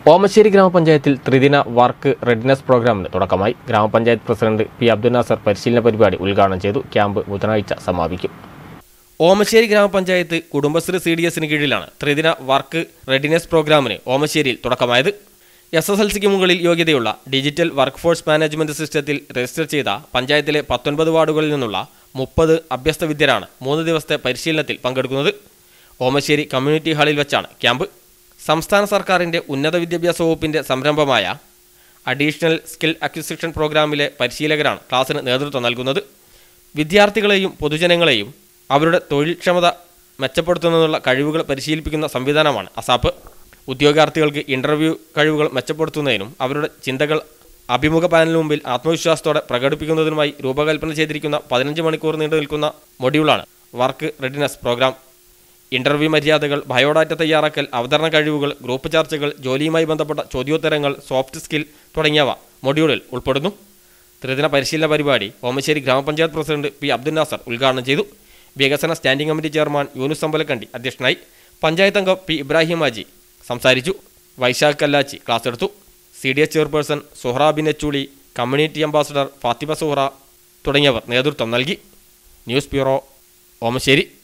ഓമശ്ശേരി ഗ്രാമപഞ്ചായത്തിൽ ത്രിദിന work readiness പ്രോഗ്രാമിന് തുടക്കമായി ഗ്രാമപഞ്ചായത്ത് പ്രസിഡന്റ് പി അബ്ദുൽ നാസർ പരിശീലന പരിപാടി ഉദ്ഘാടനം ചെയ്തു ക്യാമ്പ് ബുധനാഴ്ച സമാപിക്കും ഓമശ്ശേരി ഗ്രാമപഞ്ചായത്ത് കുടുംബശ്രീ സി ഡി എസിന് കീഴിലാണ് ത്രിദിന വർക്ക് റെഡിനെസ് പ്രോഗ്രാമിന് ഓമശ്ശേരിയിൽ തുടക്കമായത് എസ് എസ് എൽ സിക്ക് മുകളിൽ യോഗ്യതയുള്ള ഡിജിറ്റൽ വർക്ക് ഫോഴ്സ് മാനേജ്മെന്റ് സിസ്റ്റത്തിൽ രജിസ്റ്റർ ചെയ്ത പഞ്ചായത്തിലെ പത്തൊൻപത് വാർഡുകളിൽ നിന്നുള്ള മുപ്പത് അഭ്യസ്ത വിദ്യരാണ് മൂന്ന് ദിവസത്തെ പരിശീലനത്തിൽ പങ്കെടുക്കുന്നത് ഓമശ്ശേരി കമ്മ്യൂണിറ്റി ഹാളിൽ വെച്ചാണ് ക്യാമ്പ് സംസ്ഥാന സർക്കാരിൻ്റെ ഉന്നത വിദ്യാഭ്യാസ വകുപ്പിൻ്റെ സംരംഭമായ അഡീഷണൽ സ്കിൽ അക്വിസിഷൻ പ്രോഗ്രാമിലെ പരിശീലകരാണ് ക്ലാസ്സിന് നേതൃത്വം നൽകുന്നത് വിദ്യാർത്ഥികളെയും പൊതുജനങ്ങളെയും അവരുടെ തൊഴിൽക്ഷമത മെച്ചപ്പെടുത്തുന്നതിനുള്ള കഴിവുകൾ പരിശീലിപ്പിക്കുന്ന സംവിധാനമാണ് അസാപ്പ് ഉദ്യോഗാർത്ഥികൾക്ക് ഇൻ്റർവ്യൂ കഴിവുകൾ മെച്ചപ്പെടുത്തുന്നതിനും അവരുടെ ചിന്തകൾ അഭിമുഖ പാനലിന് മുമ്പിൽ ആത്മവിശ്വാസത്തോടെ പ്രകടിപ്പിക്കുന്നതിനുമായി രൂപകൽപ്പന ചെയ്തിരിക്കുന്ന പതിനഞ്ച് മണിക്കൂർ നീണ്ടു നിൽക്കുന്ന മൊഡ്യൂളാണ് വർക്ക് റെഡിനെസ് പ്രോഗ്രാം ഇന്റർവ്യൂ മര്യാദകൾ ബയോഡാറ്റ തയ്യാറാക്കൽ അവതരണ കഴിവുകൾ ഗ്രൂപ്പ് ചർച്ചകൾ ജോലിയുമായി ബന്ധപ്പെട്ട ചോദ്യോത്തരങ്ങൾ സോഫ്റ്റ് സ്കിൽ തുടങ്ങിയവ മൊഡ്യൂളിൽ ഉൾപ്പെടുന്നു ത്രിദിന പരിശീലന പരിപാടി ഓമശ്ശേരി ഗ്രാമപഞ്ചായത്ത് പ്രസിഡന്റ് പി അബ്ദുൽ നാസർ ഉദ്ഘാടനം ചെയ്തു വികസന standing committee chairman Yunus Ambalakkandi അധ്യക്ഷനായി പഞ്ചായത്ത് അംഗം പി ഇബ്രാഹിം ഹാജി സംസാരിച്ചു വൈശാഖ് കല്ലാച്ചി ക്ലാസ് എടുത്തു C D S chairperson Suhra Binachuli community ambassador Fathima Suhra തുടങ്ങിയവർ നേതൃത്വം നൽകി ന്യൂസ് ബ്യൂറോ ഓമശ്ശേരി